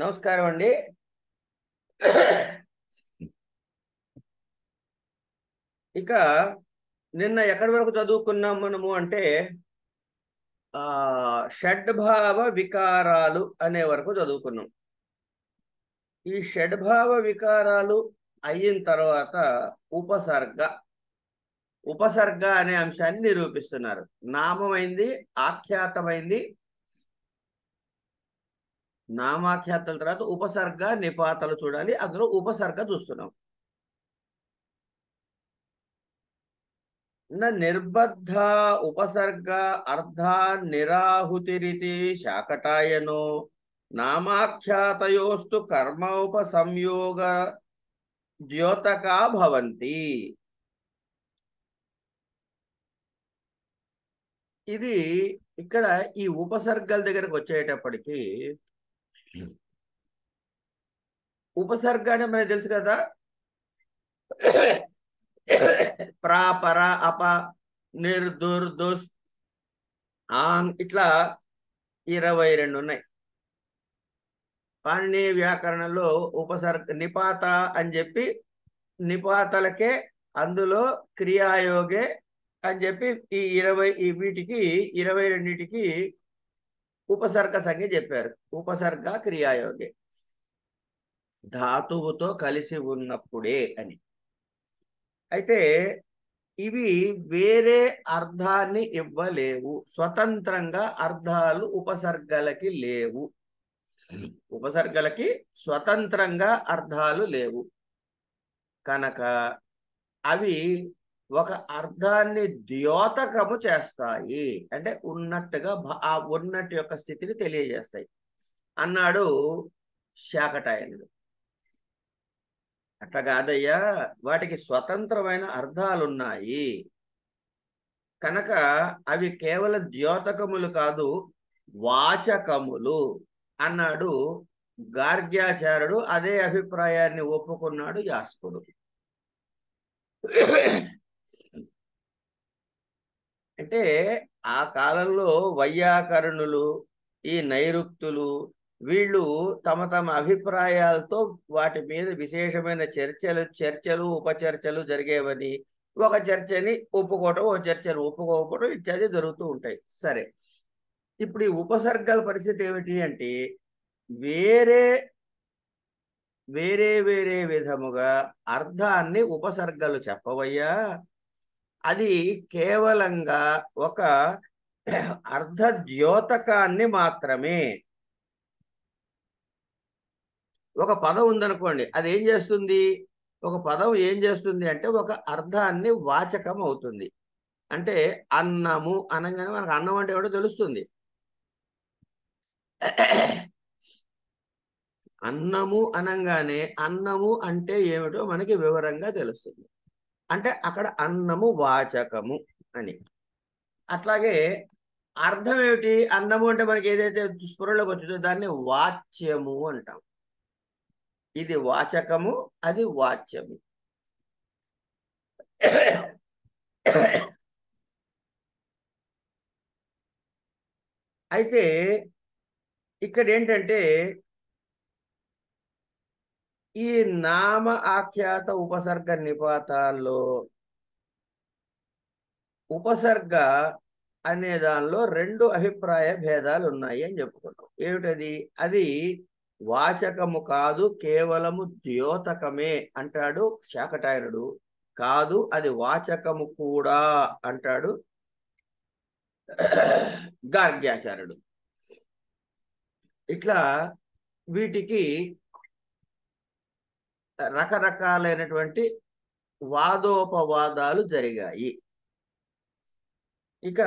నమస్కారం అండి ఇక నిన్న ఎక్కడి వరకు చదువుకున్నాం మనము అంటే ఆ షడ్భావ వికారాలు అనే వరకు చదువుకున్నాం ఈ షడ్భావ వికారాలు అయిన తర్వాత ఉపసర్గ ఉపసర్గ అనే అంశాన్ని నిరూపిస్తున్నారు నామమైంది ఆఖ్యాతమైంది నామాఖ్యాతల తర్వాత ఉపసర్గ నిపాతలు చూడాలి అందులో ఉపసర్గ చూస్తున్నాం న నిర్బద్ధ ఉపసర్గ అర్ధా నిరాహుతిరితి శాకటాయనో నామాఖ్యాతయోస్తు కర్మ ఉపసంయోగ ద్యోతకా భవంతి ఇది ఇక్కడ ఈ ఉపసర్గల దగ్గరకు వచ్చేటప్పటికి ఉపసర్గ అంటే మనకు తెలుసు కదా ప్రాపర అప నిర్దుర్ దుస్ ఆన్ ఇట్లా ఇరవై రెండు ఉన్నాయి పాణిని వ్యాకరణంలో ఉపసర్గ నిపాత అని చెప్పి నిపాతలకే అందులో క్రియాయోగే అని చెప్పి ఈ ఇరవై ఈ వీటికి ఇరవై రెండిటికి ఉపసర్గ సంఖ్య చెప్పారు ఉపసర్గ క్రియాయోగే ధాతువుతో కలిసి ఉన్నప్పుడే అని అయితే ఇవి వేరే అర్థాన్ని ఇవ్వలేవు స్వతంత్రంగా అర్థాలు ఉపసర్గలకి లేవు ఉపసర్గలకి స్వతంత్రంగా అర్థాలు లేవు కనుక అవి ఒక అర్థాన్ని ద్యోతకము చేస్తాయి అంటే ఉన్నట్టుగా ఆ ఉన్నట్టు యొక్క స్థితిని తెలియజేస్తాయి అన్నాడు శాకటాయనుడు అట్లా కాదయ్యా వాటికి స్వతంత్రమైన అర్థాలున్నాయి కనుక అవి కేవలం ద్యోతకములు కాదు వాచకములు అన్నాడు గార్గ్యాచార్యుడు అదే అభిప్రాయాన్ని ఒప్పుకున్నాడు యాస్కుడు అంటే ఆ కాలంలో వైయాకరణులు ఈ నైరుక్తులు వీళ్ళు తమ తమ అభిప్రాయాలతో వాటి మీద విశేషమైన చర్చలు చర్చలు ఉపచర్చలు జరిగేవని ఒక చర్చని ఒప్పుకోవటం ఒక చర్చను ఒప్పుకోకపోవడం ఇత్యాది జరుగుతూ ఉంటాయి సరే ఇప్పుడు ఈ ఉపసర్గాల పరిస్థితి ఏమిటి అంటే వేరే వేరే వేరే విధముగా అర్థాన్ని ఉపసర్గలు చెప్పవయ్యా అది కేవలంగా ఒక అర్ధ ద్యోతకాన్ని మాత్రమే ఒక పదం ఉందనుకోండి అది ఏం చేస్తుంది ఒక పదం ఏం చేస్తుంది అంటే ఒక అర్థాన్ని వాచకం అవుతుంది అంటే అన్నము అనగానే మనకు అన్నం అంటే ఏమిటో తెలుస్తుంది అన్నము అనగానే అన్నము అంటే ఏమిటో మనకి వివరంగా తెలుస్తుంది అంటే అక్కడ అన్నము వాచకము అని అట్లాగే అర్థం ఏమిటి అన్నము అంటే మనకి ఏదైతే స్ఫురణలోకి వచ్చిందో దాన్ని వాచ్యము అంటాం ఇది వాచకము అది వాచ్యము అయితే ఇక్కడ ఏంటంటే ఈ నామ ఆఖ్యాత ఉపసర్గ నిపాతాల్లో ఉపసర్గ అనే దానిలో రెండు అభిప్రాయ భేదాలు ఉన్నాయి అని చెప్పుకున్నాం ఏమిటది అది వాచకము కాదు కేవలము ద్యోతకమే అంటాడు శాకటాయనుడు కాదు అది వాచకము కూడా అంటాడు గార్గ్యాచార్యుడు ఇట్లా వీటికి రకరకాలైనటువంటి వాదోపవాదాలు జరిగాయి ఇక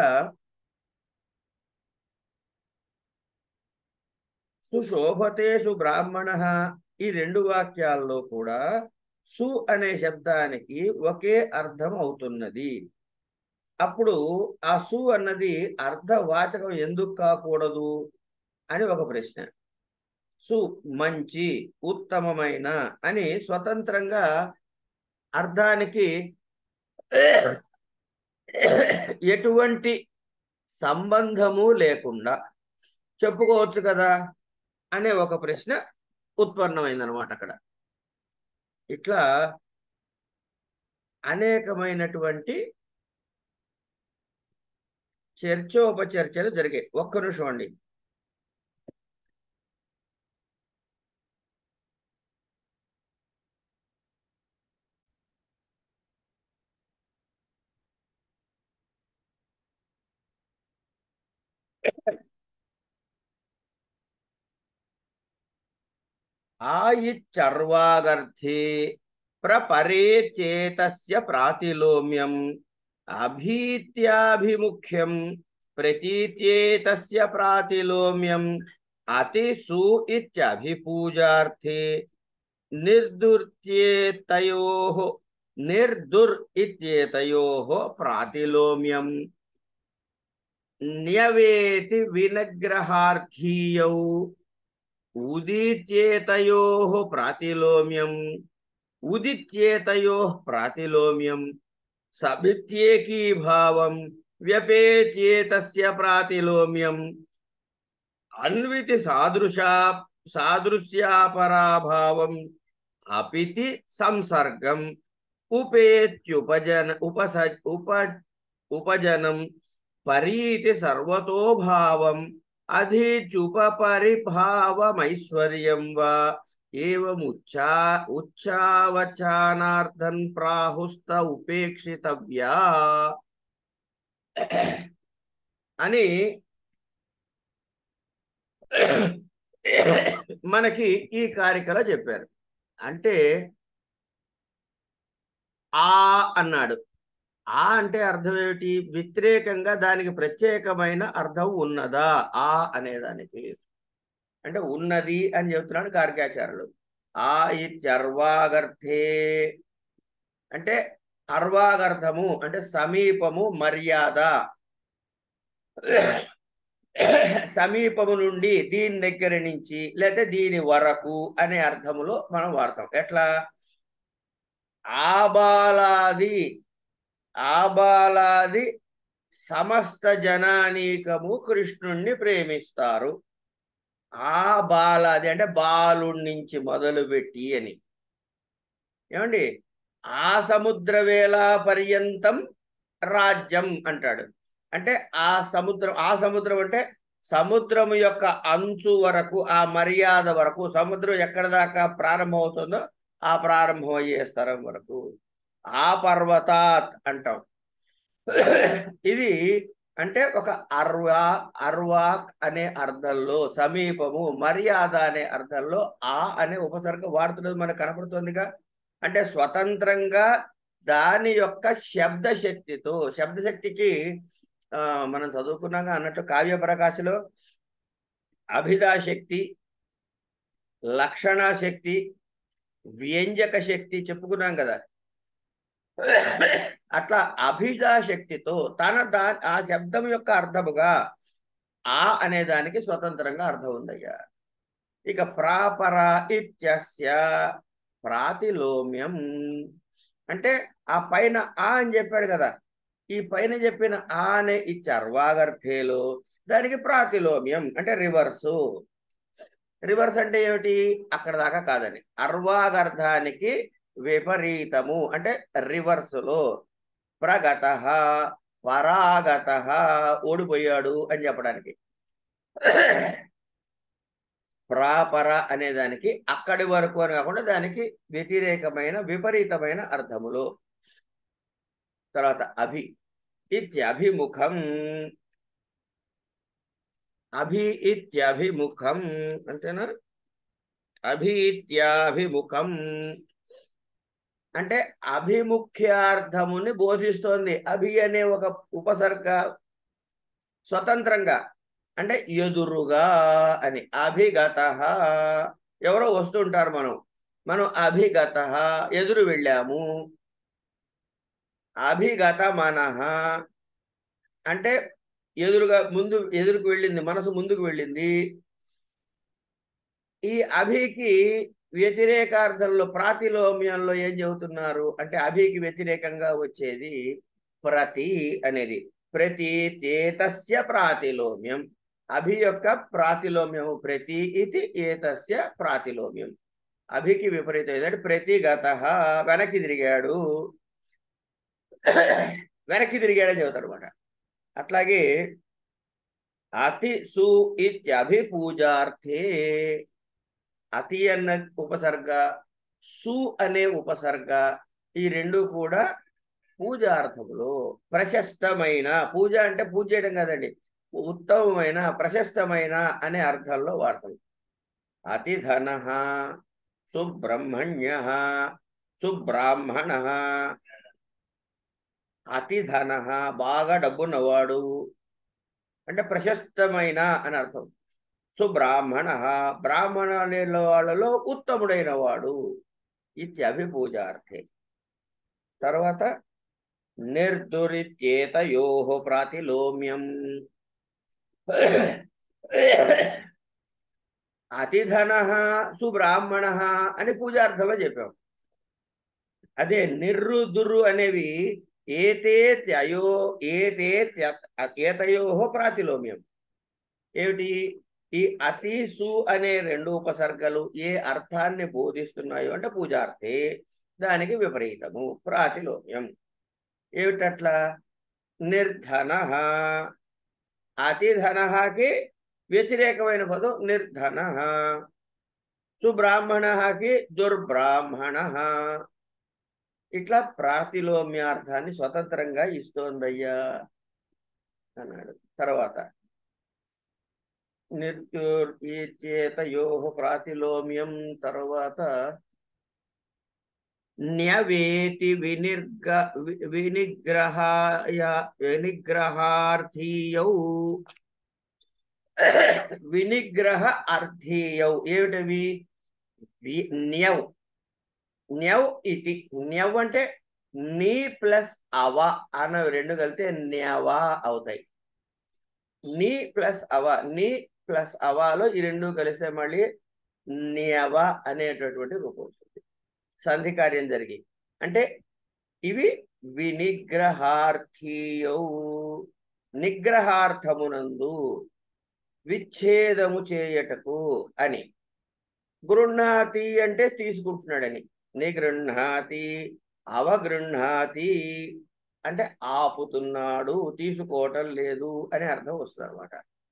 సుశోభతేషు బ్రాహ్మణ ఈ రెండు వాక్యాల్లో కూడా సు అనే శబ్దానికి ఒకే అర్థం అవుతున్నది అప్పుడు ఆ సు అన్నది అర్ధవాచకం ఎందుకు కాకూడదు అని ఒక ప్రశ్న సు మంచి ఉత్తమమైన అని స్వతంత్రంగా అర్థానికి ఎటువంటి సంబంధము లేకుండా చెప్పుకోవచ్చు కదా అనే ఒక ప్రశ్న ఉత్పన్నమైందనమాట అక్కడ ఇట్లా అనేకమైనటువంటి చర్చోపచర్చలు జరిగాయి ఒక్క నిమిషం అండి ఆయిచ్చర్వాగర్థే ప్రపరేచేతస్య ప్రాతిలోమ్యం అభీత్యాభిముఖ్యం ప్రతీత్యేతస్య ప్రాతిలోమ్యం అతిసు ఇత్యభిపూజార్థే నిర్దుర్త్యేతయోః నిర్దుర్ ఇత్యేతయోః ప్రాతిలోమ్యం న్యవేతి వినగ్రహార్థీయౌ ఉదిత్యేతయోః ప్రాతిలోమ్యం ఉదిత్యేతయోః ప్రాతిలోమ్యం సభిత్యేకీభావం వ్యపేత్యేతస్య ప్రాతిలోమ్యం అన్వితి సాదృశా సాదృశ్యాపరాభావం అపితి సంసర్గం ఉపేత్యుపజన ఉపస ఉప ఉపజనం పరీతి సర్వతోభావం అధీచుపరిభావమైశ్వర్యం వా ఏముచ్చా ఉచ్చావచానార్థం ప్రాహుస్త ఉపేక్షితవ్యా అని మనకి ఈ కారికలో చెప్పారు అంటే ఆ అన్నాడు ఆ అంటే అర్థం ఏమిటి వ్యతిరేకంగా దానికి ప్రత్యేకమైన అర్థం ఉన్నదా ఆ అనేదానికి అంటే ఉన్నది అని చెబుతున్నాడు కార్కాచారులు ఆ ఇత్యర్వాగర్థే అంటే అర్వాగర్థము అంటే సమీపము మర్యాద సమీపము నుండి దీని దగ్గర నుంచి లేదా దీని వరకు అనే అర్థములో మనం వాడతాం ఎట్లా ఆబాలాది ఆబాలాది సమస్త జనానీకము కృష్ణుణ్ణి ప్రేమిస్తారు ఆ బాలాది అంటే బాలుడి నుంచి మొదలుపెట్టి అని ఏమండి ఆ సముద్ర వేళ పర్యంతం రాజ్యం అంటాడు అంటే ఆ సముద్రం ఆ సముద్రం అంటే సముద్రం యొక్క అంచు వరకు ఆ మర్యాద వరకు సముద్రం ఎక్కడ దాకా ప్రారంభమవుతుందో ఆ ప్రారంభమయ్యే స్థలం వరకు ఆ పర్వతాత్ అంటాం ఇది అంటే ఒక అర్వా అర్వాక్ అనే అర్థంలో సమీపము మర్యాద అనే అర్థంలో ఆ అనే ఉపసర్గ వాడుతున్నది మనకు కనపడుతుందిగా అంటే స్వతంత్రంగా దాని యొక్క శబ్ద శక్తితో శబ్దశక్తికి ఆ మనం చదువుకున్నాగా అన్నట్టు కావ్య ప్రకాశలో అభిధా శక్తి లక్షణ శక్తి వ్యంజక శక్తి చెప్పుకున్నాం కదా అట్లా అభిజా శక్తితో తన దా ఆ శబ్దం యొక్క అర్థముగా ఆ అనే దానికి స్వతంత్రంగా అర్థం ఉందయ్యా ఇక ప్రాపర ఇత్యస్య ప్రాతిలోమ్యం అంటే ఆ పైన ఆ అని చెప్పాడు కదా ఈ పైన చెప్పిన ఆ అనే ఈ చర్వాగర్థేలో దానికి ప్రాతిలోమ్యం అంటే రివర్సు రివర్స్ అంటే ఏమిటి అక్కడ దాకా కాదని అర్వాగర్థానికి విపరీతము అంటే రివర్స్ లో ప్రగత పరాగత ఓడిపోయాడు అని చెప్పడానికి ప్రాపర అనే దానికి అక్కడి వరకు అని కాకుండా దానికి వ్యతిరేకమైన విపరీతమైన అర్థములు తర్వాత అభి ఇత్యభిముఖం అభి ఇత్యభిముఖం అంతేనా అభి ఇత్యాభిముఖం అంటే అభిముఖ్యార్థముని బోధిస్తోంది అభి అనే ఒక ఉపసర్గ స్వతంత్రంగా అంటే ఎదురుగా అని అభిగత ఎవరో వస్తుంటారు మనం మనం అభిగత ఎదురు వెళ్ళాము అభిగత మనహ అంటే ఎదురుగా ముందు ఎదురుకు వెళ్ళింది మనసు ముందుకు వెళ్ళింది ఈ అభికి వ్యతిరేకార్థంలో ప్రాతిలోమ్యంలో ఏం చెబుతున్నారు అంటే అభికి వ్యతిరేకంగా వచ్చేది ప్రతి అనేది ప్రతి చేతస్య ప్రాతిలోమ్యం అభి యొక్క ప్రాతిలోమ్యము ప్రతి ఇది ఏతస్య ప్రాతిలోమ్యం అభికి విపరీతం ఏంటంటే ప్రతిగత వెనక్కి తిరిగాడు వెనక్కి తిరిగాడని చెబుతాడు అనమాట అట్లాగే అతి సు ఇత్యభి పూజార్థే అతి అన్న ఉపసర్గ సు అనే ఉపసర్గ ఈ రెండు కూడా పూజార్థములు ప్రశస్తమైన పూజ అంటే పూజ చేయడం కాదండి ఉత్తమమైన ప్రశస్తమైన అనే అర్థంలో వాడతాం అతిధన సుబ్రహ్మణ్య సుబ్రాహ్మణ అతిధన బాగా డబ్బున్నవాడు అంటే ప్రశస్తమైన అని అర్థం సుబ్రాహ్మణ బ్రాహ్మణ అనే వాళ్ళలో ఉత్తముడైన వాడు ఇత్యభి పూజార్థే తర్వాత నిర్దురిత్యేతయో ప్రాతిలోమ్యం అతిధన సుబ్రాహ్మణ అని పూజార్థంలో చెప్పాం అదే నిర్రు దుర్రు అనేవి ఏతే త్యయో ఏతే ఏతయో ప్రాతిలోమ్యం ఏమిటి ఈ అతి సు అనే రెండు ఉపసర్గలు ఏ అర్థాన్ని బోధిస్తున్నాయో అంటే పూజార్థే దానికి విపరీతము ప్రాతిలోమ్యం ఏమిటట్లా నిర్ధన అతిధనకి వ్యతిరేకమైన పదం నిర్ధన సుబ్రాహ్మణకి దుర్బ్రాహ్మణ ఇట్లా ప్రాతిలోమ్యార్థాన్ని స్వతంత్రంగా ఇస్తోందయ్యా అన్నాడు తర్వాత నిర్చేతయో ప్రాతిలోమ్యం తర్వాత న్యవేతి వినిర్గ వినిగ్రహాయ వినిగ్రహార్థీయౌ వినిగ్రహ అర్థీయౌ ఏమిటవి న్యవ్ న్యవ్ ఇది న్యవ్ అంటే నీ ప్లస్ అవ అన్న రెండు కలితే న్యవా అవుతాయి నీ ప్లస్ అవ నీ ప్లస్ అవాలో ఈ రెండు కలిస్తే మళ్ళీ న్యవ అనేటటువంటి రూపం వస్తుంది సంధి కార్యం జరిగి అంటే ఇవి వినిగ్రహార్థీయౌ నిగ్రహార్థమునందు విచ్ఛేదము చేయటకు అని గృహ్ణాతి అంటే తీసుకుంటున్నాడని నిగృహ్ణాతి అవగృహ్ణాతి అంటే ఆపుతున్నాడు తీసుకోవటం లేదు అనే అర్థం వస్తుంది అనమాట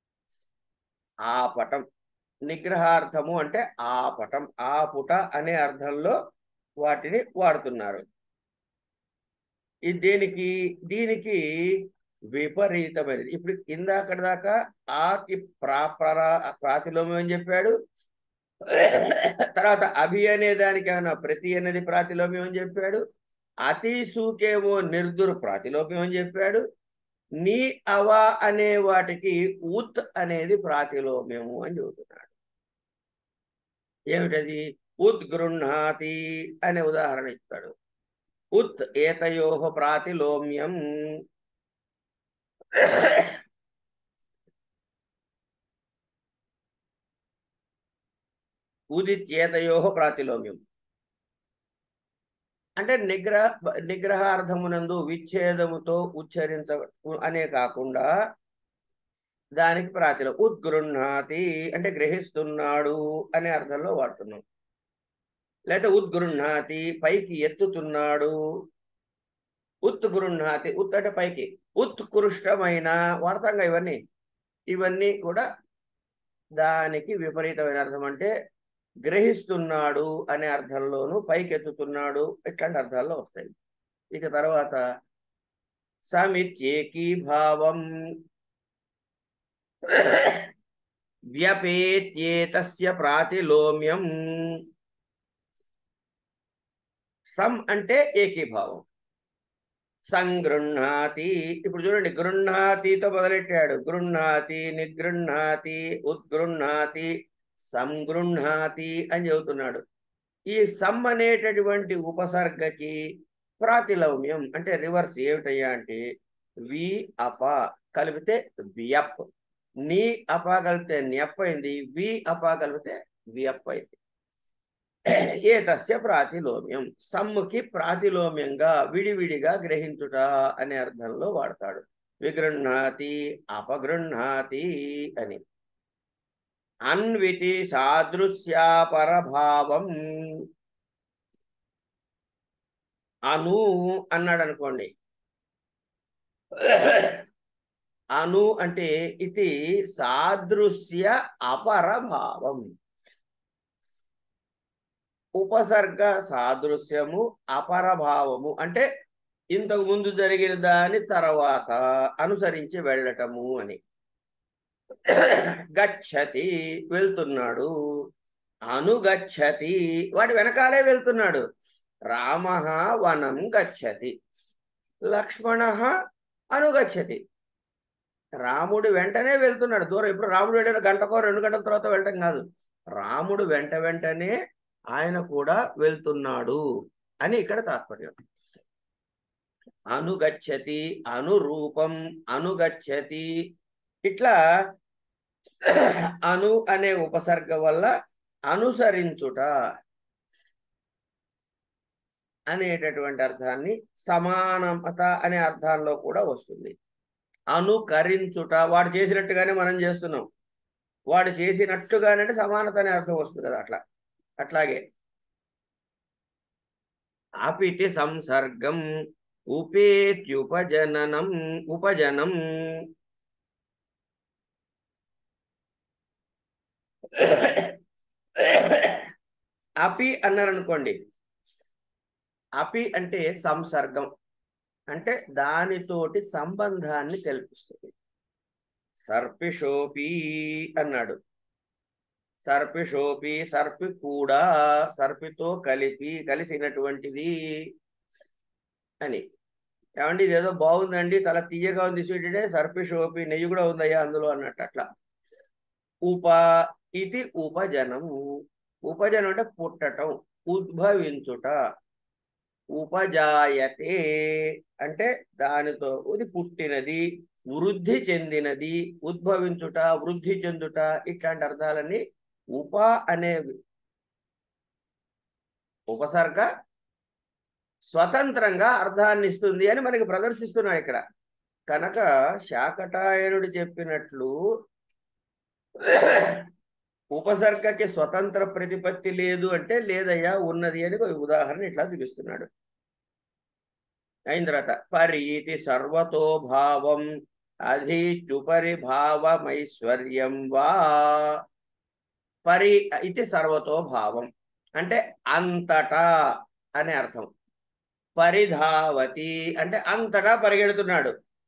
ఆపటం నిగ్రహార్థము అంటే ఆపటం ఆపుట అనే అర్థంలో వాటిని వాడుతున్నారు ఇది దేనికి దీనికి విపరీతమైనది ఇప్పుడు ఇందాకటి దాకా ఆకి ప్రాపరా ప్రాతిలోమ్యం అని చెప్పాడు తర్వాత అభి అనే దానికి ఏమన్నా ప్రతి అనేది ప్రాతిలోమ్యం అని చెప్పాడు అతి సూకేమో నిర్దురు ప్రాతిలోమ్యం అని చెప్పాడు నీ అవ అనే వాటికి ఉత్ అనేది ప్రాతిలోమ్యము అని చెబుతున్నాడు ఏమిటది ఉద్గృహ్ణాతి అనే ఉదాహరణ ఇస్తాడు ఉత్ ఏతయో ప్రాతిలోమ్యం ఉదిత్యేతయో ప్రాతిలోమ్యం అంటే నిగ్రహ నిగ్రహార్థమునందు విచ్ఛేదముతో ఉచ్చరించ అనే కాకుండా దానికి ప్రాతిలో ఉద్గృహ్ణాతి అంటే గ్రహిస్తున్నాడు అనే అర్థంలో వాడుతున్నాం లేదా ఉద్గృహ్ణాతి పైకి ఎత్తుతున్నాడు ఉత్గృహ్ణాతి ఉత్ అంటే పైకి ఉత్కృష్టమైన వాడతాంగా ఇవన్నీ ఇవన్నీ కూడా దానికి విపరీతమైన అర్థం అంటే గ్రహిస్తున్నాడు అనే అర్థంలోను పైకెత్తుతున్నాడు ఇట్లాంటి అర్థాల్లో వస్తాయి ఇక తర్వాత సమిత్యేకీభావం వ్యపేత్యేతస్య ప్రాతిలోమ్యం సం అంటే ఏకీభావం సంగృహ్ణాతి ఇప్పుడు చూడండి గృహ్ణాతితో మొదలెట్టాడు గృహ్ణాతి నిగృహ్ణాతి ఉద్గృహ్ణాతి సంగృహ్ణాతి అని చెబుతున్నాడు ఈ సమ్ అనేటటువంటి ఉపసర్గకి ప్రాతిలౌమ్యం అంటే రివర్స్ ఏమిటయ్యా అంటే వి అప కలిపితే వియప్ నీ అప కలిపితే న్యప్ అయింది వి అప కలిపితే వియప్ అయింది ఏ తస్య ప్రాతిలోమ్యం సమ్ముకి ప్రాతిలోమ్యంగా విడివిడిగా గ్రహించుట అనే అర్థంలో వాడతాడు విగృహ్ణాతి అపగృహ్ణాతి అని అన్వితి సాదృశ్యాపరభావం అను అన్నాడు అనుకోండి అను అంటే ఇది సాదృశ్య అపరభావం ఉపసర్గ సాదృశ్యము అపరభావము అంటే ఇంతకు ముందు జరిగిన దాని తర్వాత అనుసరించి వెళ్ళటము అని గచ్చతి వెళ్తున్నాడు అనుగచ్చతి వాడి వెనకాలే వెళ్తున్నాడు రామ వనం గచ్చతి లక్ష్మణ అనుగచ్చతి రాముడు వెంటనే వెళ్తున్నాడు దూరం ఇప్పుడు రాముడు వెళ్ళిన గంటకో రెండు గంటల తర్వాత వెళ్ళటం కాదు రాముడు వెంట వెంటనే ఆయన కూడా వెళ్తున్నాడు అని ఇక్కడ తాత్పర్యం అనుగచ్చతి అనురూపం అనుగచ్చతి ఇట్లా అను అనే ఉపసర్గ వల్ల అనుసరించుట అనేటటువంటి అర్థాన్ని సమానమత అనే అర్థాల్లో కూడా వస్తుంది అనుకరించుట వాడు చేసినట్టుగానే మనం చేస్తున్నాం వాడు చేసినట్టుగానే సమానత అనే అర్థం వస్తుంది కదా అట్లా అట్లాగే అపిటి సంసర్గం ఉపేత్యుపజననం ఉపజనం అపి అన్నారనుకోండి అపి అంటే సంసర్గం అంటే దానితోటి సంబంధాన్ని కల్పిస్తుంది సర్పిషోపి అన్నాడు సర్పిషోపి సర్పి కూడా సర్పితో కలిపి కలిసినటువంటిది అని ఏమండి ఇదేదో బాగుందండి చాలా తీయగా ఉంది స్వీటే సర్పిషోపి నెయ్యి కూడా ఉందయ్యా అందులో అన్నట్టు అట్లా ఉప ఇది ఉపజనం ఉపజనం అంటే పుట్టటం ఉద్భవించుట ఉపజాయతే అంటే దానితో ఇది పుట్టినది వృద్ధి చెందినది ఉద్భవించుట వృద్ధి చెందుట ఇట్లాంటి అర్థాలన్నీ ఉప అనే ఉపసర్గ స్వతంత్రంగా అర్థాన్ని ఇస్తుంది అని మనకి ప్రదర్శిస్తున్నాడు ఇక్కడ కనుక శాకటాయనుడు చెప్పినట్లు ఉపసర్గకి స్వతంత్ర ప్రతిపత్తి లేదు అంటే లేదయ్యా ఉన్నది అని ఒక ఉదాహరణ ఇట్లా చూపిస్తున్నాడు అయిన తర్వాత పరీతి సర్వతో భావం అధీచుపరి భావమైశ్వర్యం వా పరి ఇది సర్వతో భావం అంటే అంతటా అనే అర్థం పరిధావతి అంటే అంతటా పరిగెడుతున్నాడు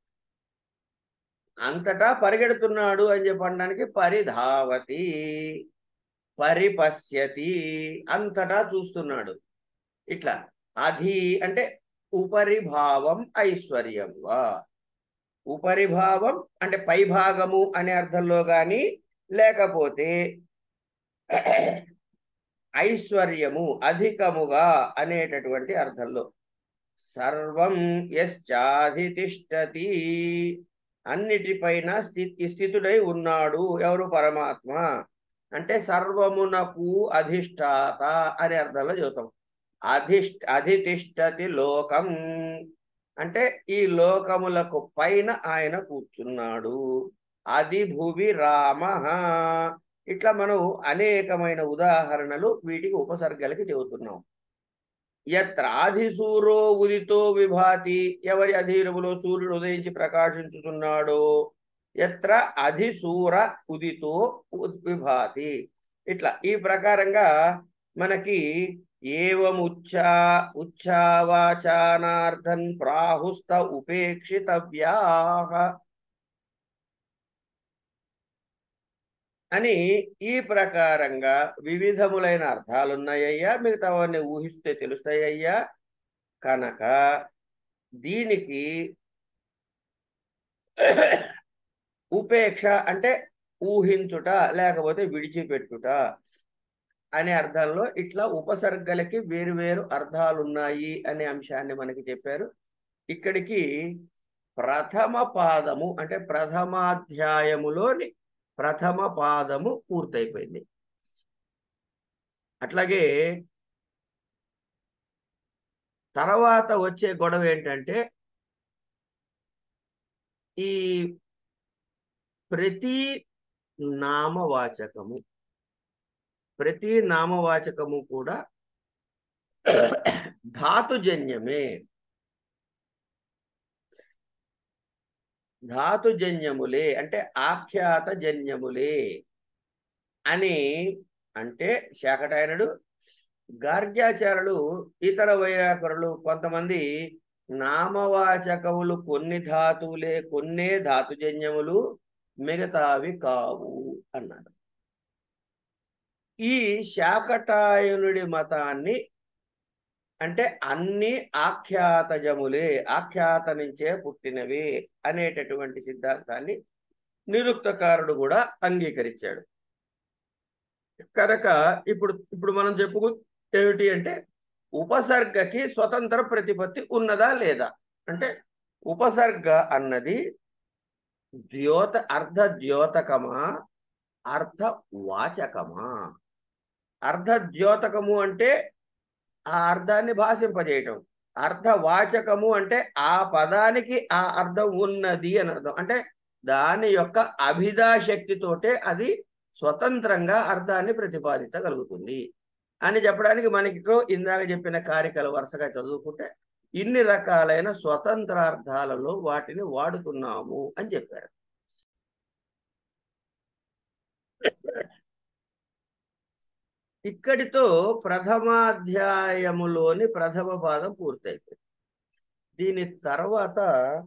అంతటా పరిగెడుతున్నాడు అని చెప్పడానికి పరిధావతి పరిపశ్యతి అంతటా చూస్తున్నాడు ఇట్లా అధి అంటే ఉపరిభావం ఐశ్వర్యం వా ఉపరిభావం అంటే పైభాగము అనే అర్థంలో గాని లేకపోతే ఐశ్వర్యము అధికముగా అనేటటువంటి అర్థంలో సర్వం యశ్చాధితిష్టతి అన్నిటిపైన స్థితి స్థితుడై ఉన్నాడు ఎవరు పరమాత్మ అంటే సర్వమునకు అధిష్టాత అనే అర్థంలో చదువుతాం అధిష్ట అధితిష్టతి లోకం అంటే ఈ లోకములకు పైన ఆయన కూర్చున్నాడు అది భువి రామ ఇట్లా మనం అనేకమైన ఉదాహరణలు వీటికి ఉపసర్గలకి చెబుతున్నాం ఎత్ర ఆదిసూరో ఉదితో విభాతి ఎవరి అధీనములో సూర్యుడు ఉదయించి ప్రకాశించుతున్నాడో ఎత్ర అధిసూర ఉదితో విభాతి ఇట్లా ఈ ప్రకారంగా మనకి ఏవముచ్చా ఉచ్చావాచానార్థన్ ప్రాహుస్త ఉపేక్షితవ్యా అని ఈ ప్రకారంగా వివిధములైన అర్థాలున్నాయ్యా మిగతావన్నీ ఊహిస్తే తెలుస్తాయ్యా కనుక దీనికి ఉపేక్ష అంటే ఊహించుట లేకపోతే విడిచిపెట్టుట అనే అర్థంలో ఇట్లా ఉపసర్గలకి వేరు వేరు అర్థాలు ఉన్నాయి అనే అంశాన్ని మనకి చెప్పారు ఇక్కడికి ప్రథమ పాదము అంటే ప్రథమాధ్యాయములోని ప్రథమ పాదము పూర్తయిపోయింది అట్లాగే తర్వాత వచ్చే గొడవ ఏంటంటే ఈ ప్రతి నామవాచకము ప్రతి నామవాచకము కూడా ధాతుజన్యమే ధాతుజన్యములే అంటే ఆఖ్యాత జన్యములే అని అంటే శాకటాయనుడు గార్గ్యాచారులు ఇతర వైరాకరులు కొంతమంది నామవాచకములు కొన్ని ధాతువులే కొన్నే ధాతుజన్యములు మిగతావి కావు అన్నాడు ఈ శాకటాయనుడి మతాన్ని అంటే అన్ని ఆఖ్యాతజములే ఆఖ్యాత నుంచే పుట్టినవి అనేటటువంటి సిద్ధాంతాన్ని నిరుక్తకారుడు కూడా అంగీకరించాడు కనుక ఇప్పుడు ఇప్పుడు మనం చెప్పుకు ఏమిటి అంటే ఉపసర్గకి స్వతంత్ర ప్రతిపత్తి ఉన్నదా లేదా అంటే ఉపసర్గ అన్నది ద్యోత అర్ధ ద్యోతకమా అర్ధ వాచకమా అర్ధ ద్యోతకము అంటే ఆ అర్థాన్ని భాషింపజేయటం అర్ధవాచకము అంటే ఆ పదానికి ఆ అర్థం ఉన్నది అని అర్థం అంటే దాని యొక్క అభిధా శక్తితోటే అది స్వతంత్రంగా అర్థాన్ని ప్రతిపాదించగలుగుతుంది అని చెప్పడానికి మనకి ఇందాక చెప్పిన కారికలు వరుసగా చదువుకుంటే ఇన్ని రకాలైన స్వతంత్ర అర్థాలలో వాటిని వాడుతున్నాము అని చెప్పారు ఇక్కడితో ప్రథమాధ్యాయములోని ప్రథమ పాదం పూర్తయిపోయింది దీని తర్వాత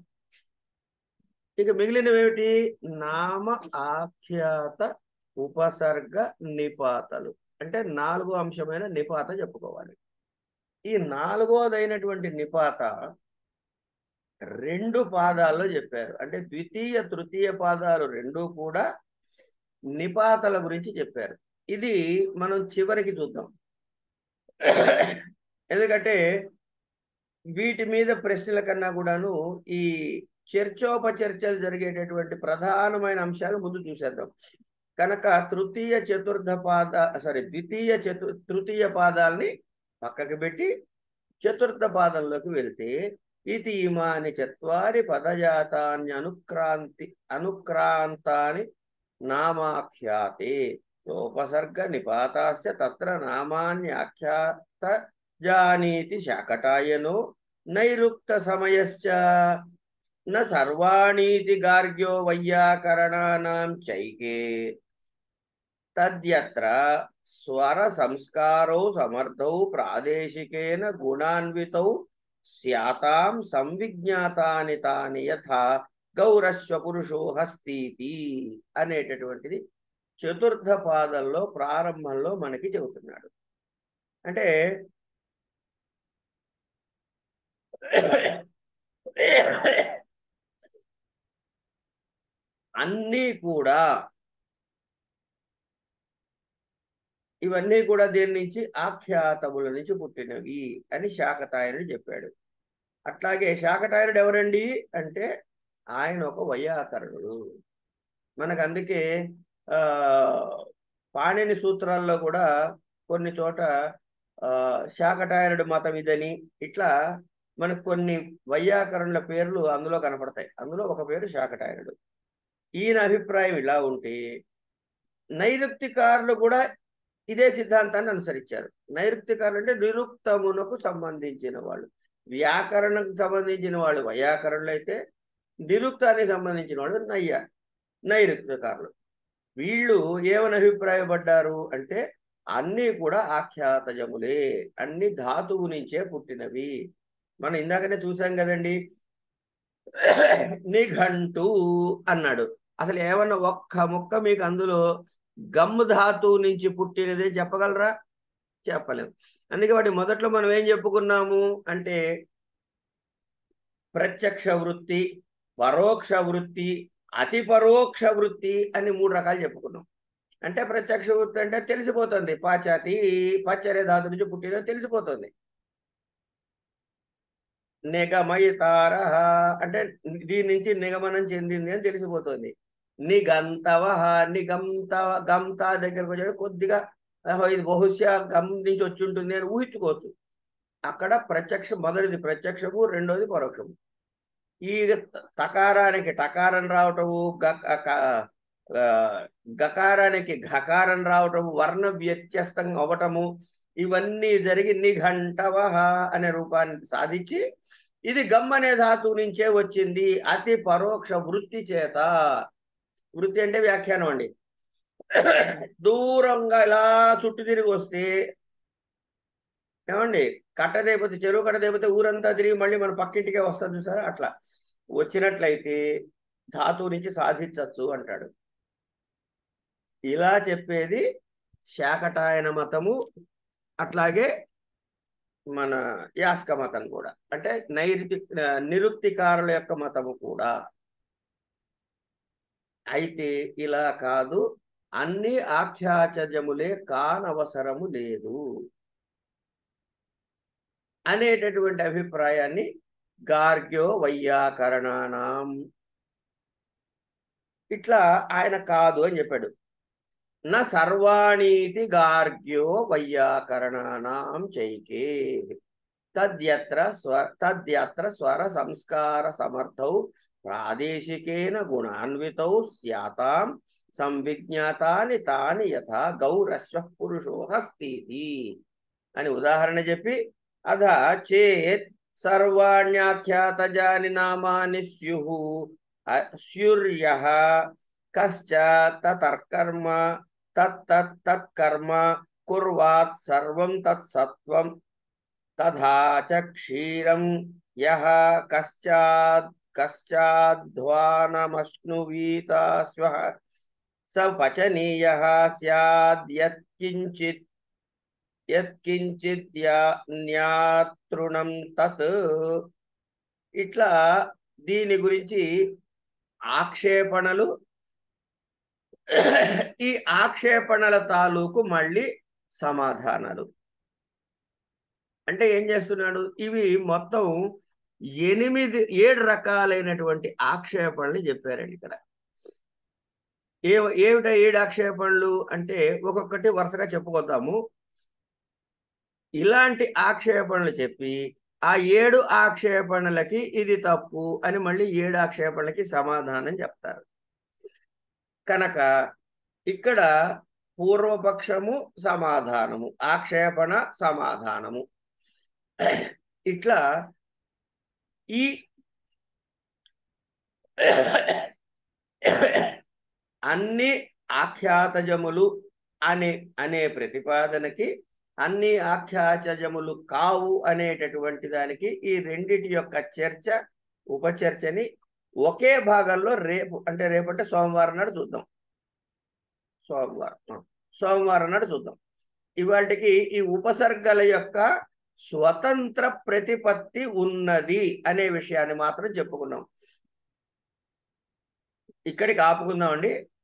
ఇక మిగిలినవేమిటి నామ ఆఖ్యాత ఉపసర్గ నిపాతలు అంటే నాలుగో అంశమైన నిపాత చెప్పుకోవాలి ఈ నాలుగోదైనటువంటి నిపాత రెండు పాదాల్లో చెప్పారు అంటే ద్వితీయ తృతీయ పాదాలు రెండు కూడా నిపాతల గురించి చెప్పారు ఇది మనం చివరికి చూద్దాం ఎందుకంటే వీటి మీద ప్రశ్నల కన్నా కూడాను ఈ చర్చోపచర్చలు జరిగేటటువంటి ప్రధానమైన అంశాలు ముందు చూసేద్దాం కనుక తృతీయ చతుర్థ పాద సారీ ద్వితీయ చతు తృతీయ పాదాలని పక్కకి పెట్టి చతుర్థ పాదంలోకి వెళ్తే ఇది ఇమాని చత్వారి పదజాతాన్ని అనుక్రాంతి అనుక్రాంతాని నామాఖ్యాతే సోపసర్గ నిపాతాశ్చ తత్ర నామాన్యాఖ్యాత జానీతి శాకటాయనో నైరుక్త సమయశ్చ న సర్వాణీతి గార్గ్యో వైయాకరణానాం చైకే తద్యత్ర స్వర సంస్కారౌ సమర్థౌ ప్రాదేశికేన గుణాన్వితౌ స్యాతాం సంవిజ్ఞాతాని తాని యథా గౌరస్వ పురుషో హస్తీతి అనేటటువంటిది చతుర్థ పాదంలో ప్రారంభంలో మనకి చెబుతున్నాడు అంటే అన్నీ కూడా ఇవన్నీ కూడా దేని నుంచి ఆఖ్యాతముల నుంచి పుట్టినవి అని శాకతాయనుడు చెప్పాడు అట్లాగే శాకటాయనుడు ఎవరండి అంటే ఆయన ఒక వైయాకరణుడు మనకు అందుకే ఆ పాణిని సూత్రాల్లో కూడా కొన్ని చోట ఆ శాకటాయనుడు మతం ఇదని ఇట్లా మనకు కొన్ని వైయాకరణుల పేర్లు అందులో కనపడతాయి అందులో ఒక పేరు శాకటాయనుడు ఈయన అభిప్రాయం ఇలా ఉంటే నైరుక్తికారులు కూడా ఇదే సిద్ధాంతాన్ని అనుసరించారు నైరుక్తికారులు అంటే నిరుక్తమునకు సంబంధించిన వాళ్ళు వ్యాకరణకు సంబంధించిన వాళ్ళు వైయాకరణులు అయితే నిరుక్తానికి సంబంధించిన వాళ్ళు నయ్య నైరుక్తికారులు వీళ్ళు ఏమని అభిప్రాయపడ్డారు అంటే అన్నీ కూడా ఆఖ్యాతజములే అన్ని ధాతువు నుంచే పుట్టినవి మనం ఇందాకనే చూసాం కదండి నిఘంటు అన్నాడు అసలు ఏమన్నా ఒక్క ముక్క మీకు అందులో గమ్ము ధాతువు నుంచి పుట్టినదే చెప్పగలరా చెప్పలేము అందుకే వాటి మొదట్లో మనం ఏం చెప్పుకున్నాము అంటే ప్రత్యక్ష వృత్తి పరోక్ష వృత్తి అతి పరోక్ష వృత్తి అని మూడు రకాలు చెప్పుకున్నాం అంటే ప్రత్యక్ష వృత్తి అంటే తెలిసిపోతుంది పాచాతి పచ్చరే ధాతు నుంచి పుట్టిన తెలిసిపోతుంది నిగమయితార అంటే దీని నుంచి నిగమనం చెందింది అని తెలిసిపోతుంది నిగంతవ నిగంత గంత దగ్గరకు వచ్చాడు కొద్దిగా ఇది బహుశా గమ్ నుంచి వచ్చి ఉంటుంది అని ఊహించుకోవచ్చు అక్కడ ప్రత్యక్ష మొదటిది ప్రత్యక్షము రెండోది పరోక్షము ఈ తకారానికి టకారం రావటము గ- క- ఆ, గకారానికి ఘకారం రావటము వర్ణ వ్యత్యస్తంగా అవ్వటము ఇవన్నీ జరిగి నిఘంటవహ అనే రూపాన్ని సాధించి ఇది గమ్ అనే ధాతువు నుంచే వచ్చింది అతి పరోక్ష వృత్తి చేత వృత్తి అంటే వ్యాఖ్యానం అండి దూరంగా ఇలా చుట్టూ తిరిగి వస్తే ఏమండి కట్ట దేపతి చెరువు కట్ట దేపతి ఊరంతా తిరిగి మళ్ళీ మన పక్కింటికే వస్తుంది చూసారా అట్లా వచ్చినట్లయితే ధాతువు నుంచి సాధించవచ్చు అంటాడు ఇలా చెప్పేది శాకటాయన మతము అట్లాగే మన యాస్క మతం కూడా అంటే నైరుతి నిరుక్తికారుల యొక్క మతము కూడా అయితే ఇలా కాదు అన్ని ఆఖ్యాచర్యములే కానవసరము లేదు అనేటటువంటి అభిప్రాయాన్ని గార్గ్యో వైయాకరణానాం ఇట్లా ఆయన కాదు అని చెప్పాడు నా సర్వాణీతి గార్గ్యో వైయాకరణానాం చైకే తద్యత్ర స్వ తద్యత్ర స్వర సంస్కార సమర్థౌ ప్రాదేశికేన గుణాన్వితౌ స్యాతాం సంవిజ్ఞాతాని తాని యథా గౌరస్వ పురుషో హస్తీతి అని ఉదాహరణ చెప్పి అధ చేత్ సర్వాణ్యాఖ్యాతజాని నామాని స్యుః స్యుర్య కశ్చ తతర్కర్మ తత్తత్ తత్కర్మ కుర్వాత్ సర్వం తత్సత్వం తథా చ క్షీరం యః కశ్చాద్ కశ్చాద్ధ్వానమశ్నువీత స్వః స పచనీయః స్యాద్యత్కించిత్ యత్కించిత్యాతృణం తత్ ఇట్లా దీని గురించి ఆక్షేపణలు ఈ ఆక్షేపణల తాలూకు మళ్ళీ సమాధానాలు అంటే ఏం చేస్తున్నాడు ఇవి మొత్తం ఎనిమిది ఏడు రకాలైనటువంటి ఆక్షేపణలు చెప్పారండి ఇక్కడ ఏ ఏమిట ఏడు ఆక్షేపణలు అంటే ఒక్కొక్కటి వరుసగా చెప్పుకొద్దాము ఇలాంటి ఆక్షేపణలు చెప్పి ఆ ఏడు ఆక్షేపణలకి ఇది తప్పు అని మళ్ళీ ఏడు ఆక్షేపణలకి సమాధానం చెప్తారు కనుక ఇక్కడ పూర్వపక్షము సమాధానము ఆక్షేపణ సమాధానము ఇట్లా ఈ అన్ని ఆఖ్యాతజములు అనే అనే ప్రతిపాదనకి అన్ని ఆఖ్యాచజములు కావు అనేటటువంటి దానికి ఈ రెండిటి యొక్క చర్చ ఉపచర్చని ఒకే భాగంలో రేపు అంటే రేపు అంటే సోమవారం నాడు చూద్దాం సోమవారం సోమవారం నాడు చూద్దాం ఇవాటికి ఈ ఉపసర్గల యొక్క స్వతంత్ర ప్రతిపత్తి ఉన్నది అనే విషయాన్ని మాత్రం చెప్పుకున్నాం ఇక్కడికి ఆపుకుందామండి